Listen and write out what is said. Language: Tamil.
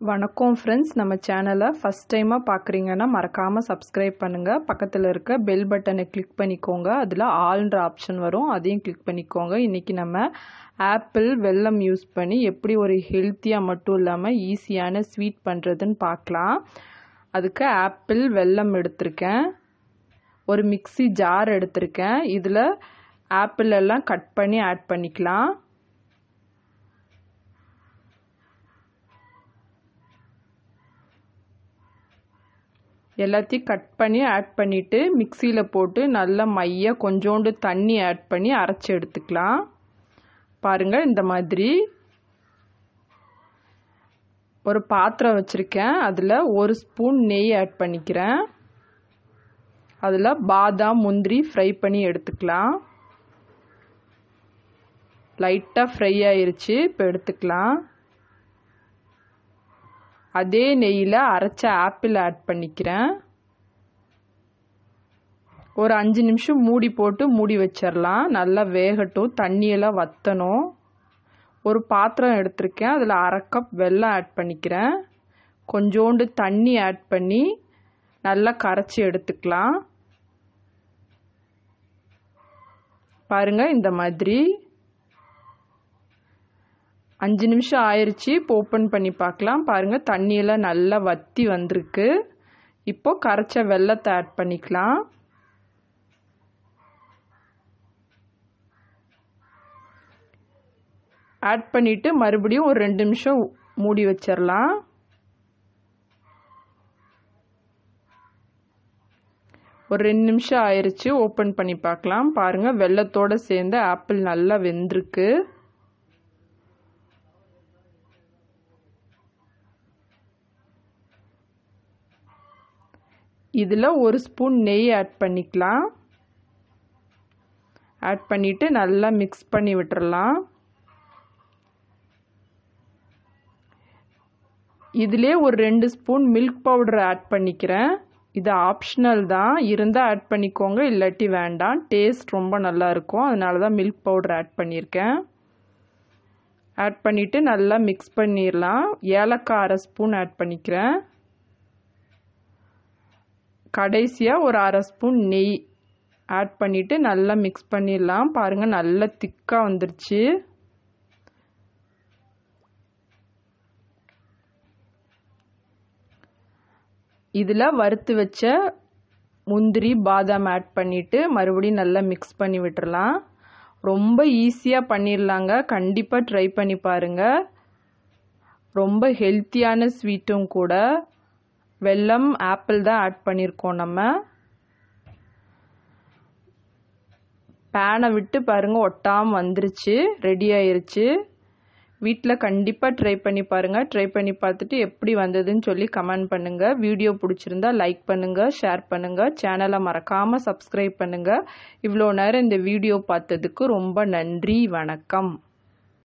வணக்கம் ஃப்ரெண்ட்ஸ் நம்ம சேனலை ஃபஸ்ட் டைமாக பார்க்குறீங்கன்னா மறக்காமல் சப்ஸ்கிரைப் பண்ணுங்கள் பக்கத்தில் இருக்க பெல் பட்டனை கிளிக் பண்ணிக்கோங்க அதில் ஆல்ன்ற ஆப்ஷன் வரும் அதையும் கிளிக் பண்ணிக்கோங்க இன்றைக்கி நம்ம ஆப்பிள் வெல்லம் யூஸ் பண்ணி எப்படி ஒரு ஹெல்த்தியாக மட்டும் இல்லாமல் ஈஸியான ஸ்வீட் பண்ணுறதுன்னு பார்க்கலாம் அதுக்கு ஆப்பிள் வெல்லம் எடுத்திருக்கேன் ஒரு மிக்ஸி ஜார் எடுத்திருக்கேன் இதில் ஆப்பிள் எல்லாம் கட் பண்ணி ஆட் பண்ணிக்கலாம் எல்லாத்தையும் கட் பண்ணி ஆட் பண்ணிவிட்டு மிக்சியில் போட்டு நல்லா மைய கொஞ்சோண்டு தண்ணி ஆட் பண்ணி அரைச்சி எடுத்துக்கலாம் பாருங்கள் இந்த மாதிரி ஒரு பாத்திரம் வச்சுருக்கேன் அதில் ஒரு ஸ்பூன் நெய் ஆட் பண்ணிக்கிறேன் அதில் பாதாம் முந்திரி ஃப்ரை பண்ணி எடுத்துக்கலாம் லைட்டாக ஃப்ரை ஆயிருச்சு இப்போ எடுத்துக்கலாம் அதே நெய்யில் அரைச்ச ஆப்பிள் ஆட் பண்ணிக்கிறேன் ஒரு அஞ்சு நிமிஷம் மூடி போட்டு மூடி வச்சிடலாம் நல்லா வேகட்டும் தண்ணியெல்லாம் வற்றணும் ஒரு பாத்திரம் எடுத்திருக்கேன் அதில் அரை கப் வெல்லம் ஆட் பண்ணிக்கிறேன் கொஞ்சோண்டு தண்ணி ஆட் பண்ணி நல்லா கரைச்சி எடுத்துக்கலாம் பாருங்கள் இந்த மாதிரி அஞ்சு நிமிஷம் ஆயிடுச்சு இப்போ ஓப்பன் பண்ணி பார்க்கலாம் பாருங்கள் தண்ணியெல்லாம் நல்லா வற்றி வந்திருக்கு இப்போ கரைச்ச வெள்ளத்தை ஆட் பண்ணிக்கலாம் ஆட் பண்ணிவிட்டு மறுபடியும் ஒரு ரெண்டு நிமிஷம் மூடி வச்சிடலாம் ஒரு ரெண்டு நிமிஷம் ஆயிடுச்சு ஓப்பன் பண்ணி பார்க்கலாம் பாருங்கள் வெள்ளத்தோடு சேர்ந்து ஆப்பிள் நல்லா வெந்திருக்கு இதில் ஒரு ஸ்பூன் நெய் ஆட் பண்ணிக்கலாம் ஆட் பண்ணிவிட்டு நல்லா மிக்ஸ் பண்ணி விட்டுறலாம் இதிலே ஒரு ரெண்டு ஸ்பூன் மில்க் பவுடர் ஆட் பண்ணிக்கிறேன் இது ஆப்ஷனல் தான் இருந்தால் ஆட் பண்ணிக்கோங்க இல்லாட்டி வேண்டாம் டேஸ்ட் ரொம்ப நல்லா இருக்கும் அதனால தான் மில்க் பவுடர் ஆட் பண்ணியிருக்கேன் ஆட் பண்ணிவிட்டு நல்லா மிக்ஸ் பண்ணிடலாம் ஏலக்காய் அரை ஸ்பூன் ஆட் பண்ணிக்கிறேன் கடைசியாக ஒரு அரை ஸ்பூன் நெய் ஆட் பண்ணிவிட்டு நல்லா மிக்ஸ் பண்ணிடலாம் பாருங்கள் நல்லா திக்காக வந்துருச்சு இதில் வறுத்து வச்ச முந்திரி பாதாம் ஆட் பண்ணிவிட்டு மறுபடியும் நல்லா மிக்ஸ் பண்ணி விட்டுறலாம் ரொம்ப ஈஸியாக பண்ணிடலாங்க கண்டிப்பாக ட்ரை பண்ணி பாருங்கள் ரொம்ப ஹெல்த்தியான ஸ்வீட்டும் கூட வெல்லம் ஆப்பிள் தான் ஆட் பண்ணியிருக்கோம் நம்ம பேனை விட்டு பாருங்கள் ஒட்டாமல் வந்துருச்சு ரெடி ஆயிருச்சு வீட்டில் கண்டிப்பாக ட்ரை பண்ணி பாருங்கள் ட்ரை பண்ணி பார்த்துட்டு எப்படி வந்ததுன்னு சொல்லி கமெண்ட் பண்ணுங்கள் வீடியோ பிடிச்சிருந்தா லைக் பண்ணுங்கள் ஷேர் பண்ணுங்கள் சேனலை மறக்காமல் சப்ஸ்கிரைப் பண்ணுங்கள் இவ்வளோ நேரம் இந்த வீடியோ பார்த்ததுக்கு ரொம்ப நன்றி வணக்கம்